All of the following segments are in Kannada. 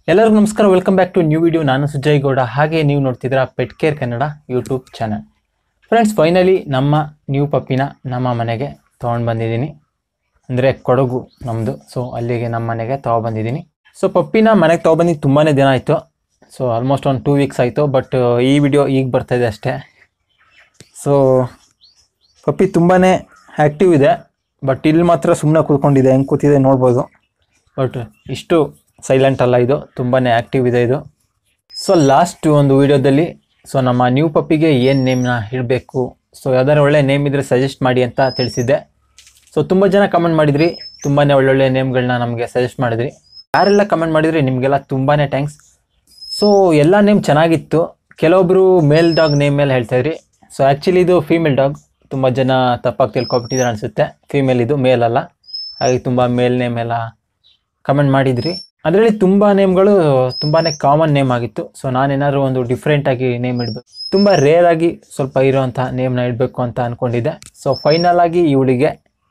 ಎಲ್ಲರಿಗೂ ನಮಸ್ಕಾರ welcome back to new video ನಾನು ಸುಜಯ್ ಗೌಡ ಹಾಗೆ ನೀವು ನೋಡ್ತಿದ್ದೀರಾ pet care Kannada YouTube channel friends finally ನಮ್ಮ ನ್ಯೂ ಪಪ್ಪಿನ ನಮ್ಮ ಮನೆಗೆ ತೊಗೊಂಡು ಬಂದಿದ್ದೀನಿ ಅಂದರೆ ಕೊಡಗು ನಮ್ಮದು ಸೊ ಅಲ್ಲಿಗೆ ನಮ್ಮ ಮನೆಗೆ ತೊಗೊಬಂದಿದ್ದೀನಿ ಸೊ ಪಪ್ಪಿನ ಮನೆಗೆ ತೊಗೊಬಂದು ತುಂಬಾ ದಿನ ಆಯಿತು ಸೊ ಆಲ್ಮೋಸ್ಟ್ ಒಂದು ಟೂ ವೀಕ್ಸ್ ಆಯಿತು ಬಟ್ ಈ ವಿಡಿಯೋ ಈಗ ಬರ್ತಾಯಿದೆ ಅಷ್ಟೇ ಸೊ ಪಪ್ಪಿ ತುಂಬಾ ಆ್ಯಕ್ಟಿವ್ ಇದೆ ಬಟ್ ಇಲ್ಲಿ ಮಾತ್ರ ಸುಮ್ಮನೆ ಕೂತ್ಕೊಂಡಿದೆ ಹೆಂಗೆ ಕೂತಿದೆ ನೋಡ್ಬೋದು ಬಟ್ ಇಷ್ಟು ಸೈಲೆಂಟ್ ಅಲ್ಲ ಇದು ತುಂಬಾ ಆ್ಯಕ್ಟಿವ್ ಇದೆ ಇದು ಸೊ ಲಾಸ್ಟ್ ಒಂದು ವಿಡಿಯೋದಲ್ಲಿ ಸೊ ನಮ್ಮ ನ್ಯೂ ಪಪ್ಪಿಗೆ ಏನು ನೇಮ್ನ ಇಡಬೇಕು ಸೊ ಯಾವ್ದಾದ್ರು ಒಳ್ಳೆ ನೇಮ್ ಇದ್ದರೆ ಸಜೆಸ್ಟ್ ಮಾಡಿ ಅಂತ ತಿಳಿಸಿದ್ದೆ ಸೊ ತುಂಬ ಜನ ಕಮೆಂಟ್ ಮಾಡಿದ್ರಿ ತುಂಬಾ ಒಳ್ಳೊಳ್ಳೆ ನೇಮ್ಗಳನ್ನ ನಮಗೆ ಸಜೆಸ್ಟ್ ಮಾಡಿದ್ರಿ ಯಾರೆಲ್ಲ ಕಮೆಂಟ್ ಮಾಡಿದ್ರಿ ನಿಮಗೆಲ್ಲ ತುಂಬಾ ಥ್ಯಾಂಕ್ಸ್ ಸೊ ಎಲ್ಲ ನೇಮ್ ಚೆನ್ನಾಗಿತ್ತು ಕೆಲವೊಬ್ಬರು ಮೇಲ್ ಡಾಗ್ ನೇಮ್ ಮೇಲೆ ಹೇಳ್ತಾ ಇದ್ರಿ ಸೊ ಆ್ಯಕ್ಚುಲಿ ಇದು ಫೀಮೇಲ್ ಡಾಗ್ ತುಂಬ ಜನ ತಪ್ಪಾಗಿ ತಿಳ್ಕೊಬಿಟ್ಟಿದ್ದಾರೆ ಅನಿಸುತ್ತೆ ಫೀಮೇಲ್ ಇದು ಮೇಲ್ ಅಲ್ಲ ಹಾಗೆ ತುಂಬ ಮೇಲ್ ನೇಮ್ ಎಲ್ಲ ಕಮೆಂಟ್ ಮಾಡಿದ್ರಿ ಅದರಲ್ಲಿ ತುಂಬ ನೇಮ್ಗಳು ತುಂಬಾ ಕಾಮನ್ ನೇಮ್ ಆಗಿತ್ತು ಸೊ ನಾನೇನಾದ್ರು ಒಂದು ಡಿಫ್ರೆಂಟಾಗಿ ನೇಮ್ ಇಡಬೇಕು ತುಂಬ ರೇರ್ ಆಗಿ ಸ್ವಲ್ಪ ಇರೋವಂಥ ನೇಮ್ನ ಇಡಬೇಕು ಅಂತ ಅಂದ್ಕೊಂಡಿದ್ದೆ ಸೊ ಫೈನಲ್ ಆಗಿ ಇವಳಿಗೆ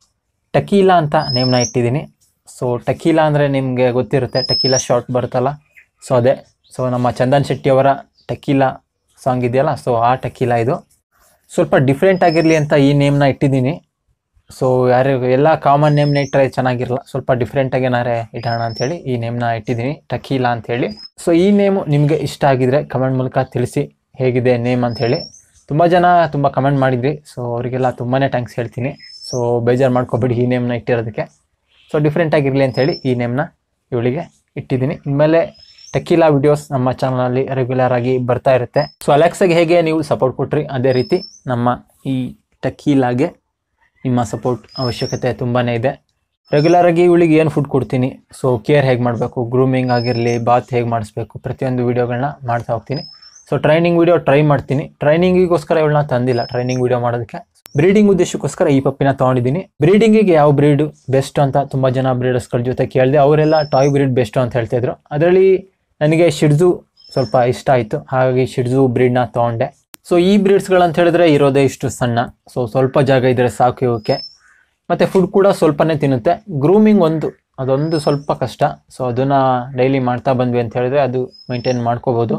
ಟಕೀಲಾ ಅಂತ ನೇಮ್ನ ಇಟ್ಟಿದ್ದೀನಿ ಸೊ ಟಕೀಲಾ ಅಂದರೆ ನಿಮಗೆ ಗೊತ್ತಿರುತ್ತೆ ಟಕೀಲಾ ಶಾರ್ಟ್ ಬರುತ್ತಲ್ಲ ಸೊ ಅದೇ ಸೊ ನಮ್ಮ ಚಂದನ್ ಶೆಟ್ಟಿಯವರ ಟಕೀಲಾ ಸಾಂಗ್ ಇದೆಯಲ್ಲ ಸೊ ಆ ಟಕೀಲಾ ಇದು ಸ್ವಲ್ಪ ಡಿಫ್ರೆಂಟ್ ಆಗಿರಲಿ ಅಂತ ಈ ನೇಮ್ನ ಇಟ್ಟಿದ್ದೀನಿ ಸೊ ಯಾರು ಎಲ್ಲ ಕಾಮನ್ ನೇಮ್ನ ಇಟ್ಟರೆ ಚೆನ್ನಾಗಿರಲ್ಲ ಸ್ವಲ್ಪ ಡಿಫ್ರೆಂಟಾಗಿ ಏನಾರೆ ಇಡೋಣ ಅಂಥೇಳಿ ಈ ನೇಮ್ನ ಇಟ್ಟಿದ್ದೀನಿ ಟಕೀಲಾ ಅಂಥೇಳಿ ಸೊ ಈ ನೇಮು ನಿಮಗೆ ಇಷ್ಟ ಆಗಿದ್ರೆ ಕಮೆಂಟ್ ಮೂಲಕ ತಿಳಿಸಿ ಹೇಗಿದೆ ನೇಮ್ ಅಂಥೇಳಿ ತುಂಬ ಜನ ತುಂಬ ಕಮೆಂಟ್ ಮಾಡಿದ್ರಿ ಸೊ ಅವರಿಗೆಲ್ಲ ತುಂಬಾ ಥ್ಯಾಂಕ್ಸ್ ಹೇಳ್ತೀನಿ ಸೊ ಬೇಜಾರು ಮಾಡ್ಕೊಬೇಡಿ ಈ ನೇಮ್ನ ಇಟ್ಟಿರೋದಕ್ಕೆ ಸೊ ಡಿಫ್ರೆಂಟ್ ಆಗಿರಲಿ ಅಂಥೇಳಿ ಈ ನೇಮ್ನ ಇವಳಿಗೆ ಇಟ್ಟಿದ್ದೀನಿ ಇನ್ಮೇಲೆ ಟಕೀಲಾ ವಿಡಿಯೋಸ್ ನಮ್ಮ ಚಾನಲಲ್ಲಿ ರೆಗ್ಯುಲರ್ ಆಗಿ ಬರ್ತಾ ಇರುತ್ತೆ ಸೊ ಅಲೆಕ್ಸಾಗೆ ಹೇಗೆ ನೀವು ಸಪೋರ್ಟ್ ಕೊಟ್ರಿ ಅದೇ ರೀತಿ ನಮ್ಮ ಈ ಟಕೀಲಾಗೆ ನಿಮ್ಮ ಸಪೋರ್ಟ್ ಅವಶ್ಯಕತೆ ತುಂಬಾ ಇದೆ ರೆಗ್ಯುಲರ್ ಆಗಿ ಇವಳಿಗೆ ಏನು ಫುಡ್ ಕೊಡ್ತೀನಿ ಸೊ ಕೇರ್ ಹೇಗೆ ಮಾಡಬೇಕು ಗ್ರೂಮಿಂಗ್ ಆಗಿರಲಿ ಬಾತ್ ಹೇಗೆ ಮಾಡಿಸ್ಬೇಕು ಪ್ರತಿಯೊಂದು ವೀಡಿಯೋಗಳನ್ನ ಮಾಡ್ತಾ ಹೋಗ್ತೀನಿ ಸೊ ಟ್ರೈನಿಂಗ್ ವಿಡಿಯೋ ಟ್ರೈ ಮಾಡ್ತೀನಿ ಟ್ರೈನಿಂಗಿಗೋಸ್ಕರ ಇವಳನ್ನ ತಂದಿಲ್ಲ ಟ್ರೈನಿಂಗ್ ವಿಡಿಯೋ ಮಾಡೋದಕ್ಕೆ ಬ್ರೀಡಿಂಗ್ ಉದ್ದೇಶಕ್ಕೋಸ್ಕರ ಈ ಪಪ್ಪಿನ ತೊಗೊಂಡಿದ್ದೀನಿ ಬ್ರೀಡಿಂಗಿಗೆ ಯಾವ ಬ್ರೀಡ್ ಬೆಸ್ಟ್ ಅಂತ ತುಂಬ ಜನ ಬ್ರೀಡರ್ಸ್ಗಳ ಜೊತೆ ಕೇಳಿದೆ ಅವರೆಲ್ಲ ಟಾಯ್ ಬ್ರೀಡ್ ಬೆಸ್ಟ್ ಅಂತ ಹೇಳ್ತಾ ಇದ್ರು ಅದರಲ್ಲಿ ನನಗೆ ಶಿಡ್ಜು ಸ್ವಲ್ಪ ಇಷ್ಟ ಆಯಿತು ಹಾಗಾಗಿ ಶಿಡ್ಜು ಬ್ರೀಡ್ನ ತೊಗೊಂಡೆ ಸೊ ಈ ಬ್ರೀಡ್ಸ್ಗಳು ಅಂತ ಹೇಳಿದ್ರೆ ಇರೋದೇ ಇಷ್ಟು ಸಣ್ಣ ಸೊ ಸ್ವಲ್ಪ ಜಾಗ ಇದ್ದರೆ ಸಾಕು ಇವಕ್ಕೆ ಮತ್ತು ಫುಡ್ ಕೂಡ ಸ್ವಲ್ಪನೇ ತಿನ್ನುತ್ತೆ ಗ್ರೂಮಿಂಗ್ ಒಂದು ಅದೊಂದು ಸ್ವಲ್ಪ ಕಷ್ಟ ಸೊ ಅದನ್ನು ಡೈಲಿ ಮಾಡ್ತಾ ಬಂದ್ವಿ ಅಂತ ಹೇಳಿದ್ರೆ ಅದು ಮೇಂಟೈನ್ ಮಾಡ್ಕೋಬೋದು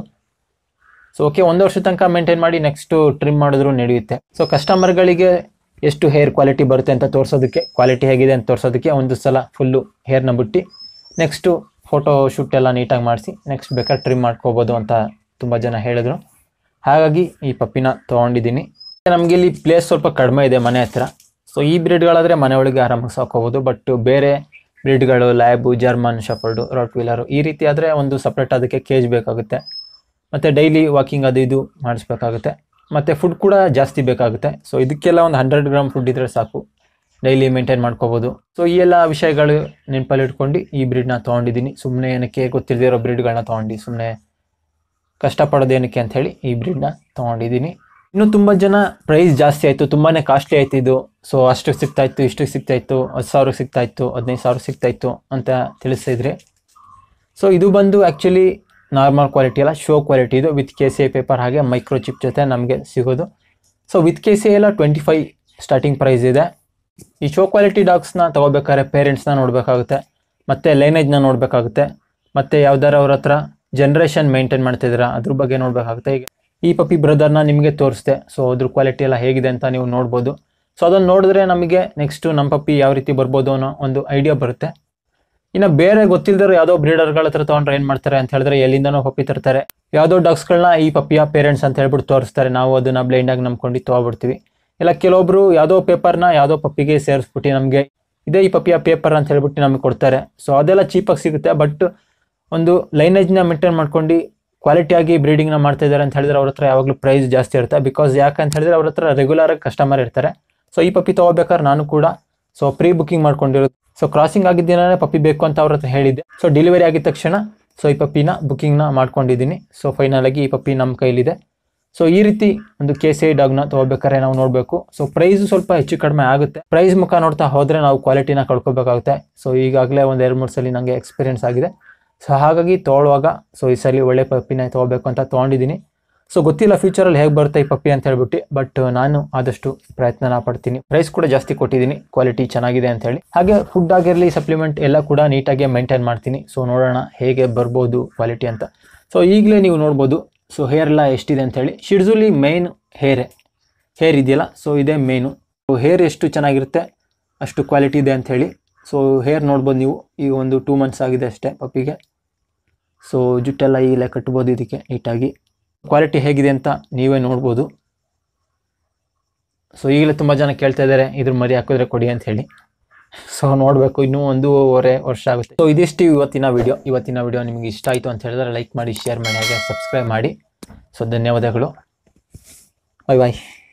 ಸೊ ಓಕೆ ಒಂದು ವರ್ಷ ತನಕ ಮೇಂಟೈನ್ ಮಾಡಿ ನೆಕ್ಸ್ಟು ಟ್ರಿಮ್ ಮಾಡಿದ್ರು ನಡೆಯುತ್ತೆ ಸೊ ಕಸ್ಟಮರ್ಗಳಿಗೆ ಎಷ್ಟು ಹೇರ್ ಕ್ವಾಲಿಟಿ ಬರುತ್ತೆ ಅಂತ ತೋರಿಸೋದಕ್ಕೆ ಕ್ವಾಲಿಟಿ ಹೇಗಿದೆ ಅಂತ ತೋರಿಸೋದಕ್ಕೆ ಒಂದು ಸಲ ಫುಲ್ಲು ಹೇರ್ನ ಬಿಟ್ಟು ನೆಕ್ಸ್ಟು ಫೋಟೋ ಶೂಟ್ ಎಲ್ಲ ನೀಟಾಗಿ ಮಾಡಿಸಿ ನೆಕ್ಸ್ಟ್ ಬೇಕಾದ್ರೆ ಟ್ರಿಮ್ ಮಾಡ್ಕೋಬೋದು ಅಂತ ತುಂಬ ಜನ ಹೇಳಿದ್ರು ಹಾಗಾಗಿ ಈ ಪಪ್ಪಿನ ತೊಗೊಂಡಿದ್ದೀನಿ ನಮಗೆ ಇಲ್ಲಿ ಪ್ಲೇಸ್ ಸ್ವಲ್ಪ ಕಡಿಮೆ ಇದೆ ಮನೆ ಹತ್ರ ಸೊ ಈ ಬ್ರೀಡ್ಗಳಾದರೆ ಮನೆ ಒಳಗೆ ಆರಾಮಾಗಿ ಸಾಕೋಬೋದು ಬಟ್ ಬೇರೆ ಬ್ರೀಡ್ಗಳು lab German shepherd rottweiler ಈ ರೀತಿ ಆದರೆ ಒಂದು ಸಪ್ರೇಟ್ ಅದಕ್ಕೆ ಕೇಜ್ ಬೇಕಾಗುತ್ತೆ ಮತ್ತು ಡೈಲಿ ವಾಕಿಂಗ್ ಅದು ಇದು ಮಾಡಿಸ್ಬೇಕಾಗುತ್ತೆ ಮತ್ತು ಫುಡ್ ಕೂಡ ಜಾಸ್ತಿ ಬೇಕಾಗುತ್ತೆ ಸೊ ಇದಕ್ಕೆಲ್ಲ ಒಂದು ಹಂಡ್ರೆಡ್ ಗ್ರಾಮ್ ಫುಡ್ ಇದ್ದರೆ ಸಾಕು ಡೈಲಿ ಮೇಂಟೈನ್ ಮಾಡ್ಕೋಬೋದು ಸೊ ಈ ಎಲ್ಲ ವಿಷಯಗಳು ನೆನಪಲ್ಲಿ ಇಟ್ಕೊಂಡು ಈ ಬ್ರೀಡ್ನ ತೊಗೊಂಡಿದ್ದೀನಿ ಸುಮ್ಮನೆ ಏನಕ್ಕೆ ಗೊತ್ತಿಲ್ಲದೆ ಇರೋ ಬ್ರೀಡ್ಗಳನ್ನ ತೊಗೊಂಡು ಸುಮ್ಮನೆ ಕಷ್ಟಪಡೋದು ಏನಕ್ಕೆ ಅಂತ ಹೇಳಿ ಈ ಬ್ರೀಡ್ನ ತೊಗೊಂಡಿದ್ದೀನಿ ಇನ್ನು ತುಂಬ ಜನ ಪ್ರೈಸ್ ಜಾಸ್ತಿ ಆಯಿತು ತುಂಬಾ ಕಾಸ್ಟ್ಲಿ ಆಯ್ತು ಇದು ಸೊ ಅಷ್ಟಕ್ಕೆ ಸಿಗ್ತಾಯಿತ್ತು ಇಷ್ಟಕ್ಕೆ ಸಿಗ್ತಾಯಿತ್ತು ಹತ್ತು ಸಾವಿರಕ್ಕೆ ಸಿಗ್ತಾಯಿತ್ತು ಹದಿನೈದು ಸಾವಿರ ಸಿಗ್ತಾಯಿತ್ತು ಅಂತ ತಿಳಿಸಿದ್ರಿ ಸೊ ಇದು ಬಂದು ಆ್ಯಕ್ಚುಲಿ ನಾರ್ಮಲ್ ಕ್ವಾಲಿಟಿ ಅಲ್ಲ ಶೋ ಕ್ವಾಲಿಟಿ ಇದು with K C I paper ಹಾಗೆ ಮೈಕ್ರೋ ಚಿಪ್ ಜೊತೆ ನಮಗೆ ಸಿಗೋದು ಸೊ ವಿತ್ ಕೆ ಸಿ ಎಲ್ಲ ಟ್ವೆಂಟಿ ಫೈವ್ ಸ್ಟಾರ್ಟಿಂಗ್ ಪ್ರೈಸ್ ಇದೆ ಈ ಶೋ ಕ್ವಾಲಿಟಿ ಡಾಗ್ಸ್ನ ತೊಗೋಬೇಕಾದ್ರೆ ಪೇರೆಂಟ್ಸ್ನ ನೋಡಬೇಕಾಗುತ್ತೆ ಮತ್ತು ಲೈನೇಜ್ನ ನೋಡಬೇಕಾಗುತ್ತೆ ಮತ್ತು ಯಾವ್ದಾರ ಅವ್ರ ಹತ್ರ ಜನ್ರೇಷನ್ ಮೇಂಟೈನ್ ಮಾಡ್ತಿದ್ದೀರಾ ಅದ್ರ ಬಗ್ಗೆ ನೋಡಬೇಕಾಗುತ್ತೆ ಈಗ ಈ ಪಪ್ಪಿ ಬ್ರದರ್ನ ನಿಮಗೆ ತೋರಿಸ್ದೆ ಸೊ ಅದ್ರ ಕ್ವಾಲಿಟಿ ಎಲ್ಲ ಹೇಗಿದೆ ಅಂತ ನೀವು ನೋಡ್ಬೋದು ಸೊ ಅದನ್ನು ನೋಡಿದ್ರೆ ನಮಗೆ ನೆಕ್ಸ್ಟು ನಮ್ಮ ಪಪ್ಪಿ ಯಾವ ರೀತಿ ಬರ್ಬೋದು ಅನ್ನೋ ಒಂದು ಐಡಿಯಾ ಬರುತ್ತೆ ಇನ್ನು ಬೇರೆ ಗೊತ್ತಿಲ್ಲದಿರೋ ಯಾವುದೋ ಬ್ರೀಡರ್ಗಳ ಹತ್ರ ತೊಗೊಂಡ್ರೆ ಏನು ಮಾಡ್ತಾರೆ ಅಂತ ಹೇಳಿದ್ರೆ ಎಲ್ಲಿಂದನೋ ಪಪ್ಪಿ ತರ್ತಾರೆ ಯಾವುದೋ ಡಾಗ್ಸ್ಗಳನ್ನ ಈ ಪಪ್ಪಿಯ ಪೇರೆಂಟ್ಸ್ ಅಂತ ಹೇಳ್ಬಿಟ್ಟು ತೋರಿಸ್ತಾರೆ ನಾವು ಅದನ್ನ ಬ್ಲೈಂಡಾಗಿ ನಂಬ್ಕೊಂಡು ತೊಗೊಬಿಡ್ತೀವಿ ಇಲ್ಲ ಕೆಲವೊಬ್ರು ಯಾವುದೋ ಪೇಪರ್ನ ಯಾವುದೋ ಪಪ್ಪಿಗೆ ಸೇರಿಸ್ಬಿಟ್ಟು ನಮಗೆ ಇದೇ ಈ ಪಪ್ಪಿಯ ಪೇಪರ್ ಅಂತ ಹೇಳ್ಬಿಟ್ಟು ನಮಗೆ ಕೊಡ್ತಾರೆ ಸೊ ಅದೆಲ್ಲ ಚೀಪಾಗಿ ಸಿಗುತ್ತೆ ಬಟ್ ಒಂದು ಲೈನೇಜ್ನ ಮೇಂಟೈನ್ ಮಾಡ್ಕೊಂಡು ಕ್ವಾಲಿಟಿಯಾಗಿ ಬ್ರೀಡಿಂಗ್ನ ಮಾಡ್ತಾ ಇದ್ದಾರೆ ಅಂತ ಹೇಳಿದ್ರೆ ಅವ್ರ ಹತ್ರ ಯಾವಾಗಲೂ ಪ್ರೈಸ್ ಜಾಸ್ತಿ ಇರುತ್ತೆ ಬಿಕಾಸ್ ಯಾಕಂತ ಹೇಳಿದ್ರೆ ಅವ್ರ ಹತ್ರ ರೆಗ್ಯುಲರ್ ಆಗಿ ಕಸ್ಟಮರ್ ಇರ್ತಾರೆ ಸೊ ಈ ಪಪ್ಪಿ ತೊಗೋಬೇಕಾದ್ರೆ ನಾನು ಕೂಡ ಸೊ ಪ್ರೀ ಬುಕಿಂಗ್ ಮಾಡ್ಕೊಂಡಿರೋದು ಸೊ ಕ್ರಾಸಿಂಗ್ ಆಗಿದ್ದ ದಿನನೇ ಪಪ್ಪಿ ಬೇಕು ಅಂತ ಅವ್ರ ಹತ್ರ ಹೇಳಿದ್ದೆ ಸೊ ಡೆಲಿವರಿ ಆಗಿದ ತಕ್ಷಣ ಸೊ ಈ ಪಪ್ಪಿನ ಬುಕಿಂಗ್ನ ಮಾಡ್ಕೊಂಡಿದ್ದೀನಿ ಸೊ ಫೈನಲ್ ಆಗಿ ಈ ಪಪ್ಪಿ ನಮ್ಮ ಕೈಲಿದೆ ಸೊ ಈ ರೀತಿ ಒಂದು ಕೆ ಸಿ ಐ ಡಾಗ್ನ ತೊಗೋಬೇಕಾದ್ರೆ ನಾವು ನೋಡಬೇಕು ಸೊ ಪ್ರೈಸ್ ಸ್ವಲ್ಪ ಹೆಚ್ಚು ಕಡಿಮೆ ಆಗುತ್ತೆ ಪ್ರೈಸ್ ಮುಖ ನೋಡ್ತಾ ಹೋದರೆ ನಾವು ಕ್ವಾಲಿಟಿನ ಕಳ್ಕೊಬೇಕಾಗುತ್ತೆ ಸೊ ಈಗಾಗಲೇ ಒಂದು ಎರಡು ಮೂರು ಸಲ ನನಗೆ ಎಕ್ಸ್ಪೀರಿಯನ್ಸ್ ಆಗಿದೆ ಸೊ ಹಾಗಾಗಿ ತೊಗೊಳ್ಳುವಾಗ ಸೊ ಈ ಸಲ ಒಳ್ಳೆ ಪಪ್ಪಿನ ತೊಗೋಬೇಕು ಅಂತ ತೊಗೊಂಡಿದ್ದೀನಿ ಸೊ ಗೊತ್ತಿಲ್ಲ ಫ್ಯೂಚರಲ್ಲಿ ಹೇಗೆ ಬರುತ್ತೆ ಈ ಪಪ್ಪಿ ಅಂತ ಹೇಳ್ಬಿಟ್ಟು ಬಟ್ ನಾನು ಆದಷ್ಟು ಪ್ರಯತ್ನ ಪಡ್ತೀನಿ ಪ್ರೈಸ್ ಕೂಡ ಜಾಸ್ತಿ ಕೊಟ್ಟಿದ್ದೀನಿ ಕ್ವಾಲಿಟಿ ಚೆನ್ನಾಗಿದೆ ಅಂತ ಹೇಳಿ ಹಾಗೆ ಫುಡ್ ಆಗಿರಲಿ ಸಪ್ಲಿಮೆಂಟ್ ಎಲ್ಲ ಕೂಡ ನೀಟಾಗಿ ಮೇಂಟೈನ್ ಮಾಡ್ತೀನಿ ಸೊ ನೋಡೋಣ ಹೇಗೆ ಬರ್ಬೋದು ಕ್ವಾಲಿಟಿ ಅಂತ ಸೊ ಈಗಲೇ ನೀವು ನೋಡ್ಬೋದು ಸೊ ಹೇರ್ ಎಲ್ಲ ಎಷ್ಟಿದೆ ಅಂತ ಹೇಳಿ ಶಿಡ್ಜುಲಿ ಮೇನ್ ಹೇರೆ ಹೇರ್ ಇದೆಯಲ್ಲ ಸೊ ಇದೇ ಮೇನು ಹೇರ್ ಎಷ್ಟು ಚೆನ್ನಾಗಿರುತ್ತೆ ಅಷ್ಟು ಕ್ವಾಲಿಟಿ ಇದೆ ಅಂತ ಹೇಳಿ ಸೊ ಹೇರ್ ನೋಡ್ಬೋದು ನೀವು ಈಗ ಒಂದು ಟೂ ಮಂತ್ಸ್ ಆಗಿದೆ ಅಷ್ಟೇ ಪಪ್ಪಿಗೆ ಸೊ ಜುಟ್ಟೆಲ್ಲ ಈಗಲೇ ಕಟ್ಬೋದು ಇದಕ್ಕೆ ನೀಟಾಗಿ ಕ್ವಾಲಿಟಿ ಹೇಗಿದೆ ಅಂತ ನೀವೇ ನೋಡ್ಬೋದು ಸೊ ಈಗಲೇ ತುಂಬ ಜನ ಕೇಳ್ತಾ ಇದ್ದಾರೆ ಇದ್ರ ಮರಿ ಹಾಕಿದ್ರೆ ಕೊಡಿ ಅಂತ ಹೇಳಿ ಸೊ ನೋಡಬೇಕು ಇನ್ನೂ ಒಂದೂವರೆ ವರ್ಷ ಆಗುತ್ತೆ ಸೊ ಇದಿಷ್ಟು ಇವತ್ತಿನ ವಿಡಿಯೋ ಇವತ್ತಿನ ವಿಡಿಯೋ ನಿಮಗೆ ಇಷ್ಟ ಆಯಿತು ಅಂತ ಹೇಳಿದ್ರೆ ಲೈಕ್ ಮಾಡಿ ಶೇರ್ ಮಾಡಿ ಹಾಗೆ ಸಬ್ಸ್ಕ್ರೈಬ್ ಮಾಡಿ ಸೊ ಧನ್ಯವಾದಗಳು ಬಾಯ್ ಬಾಯ್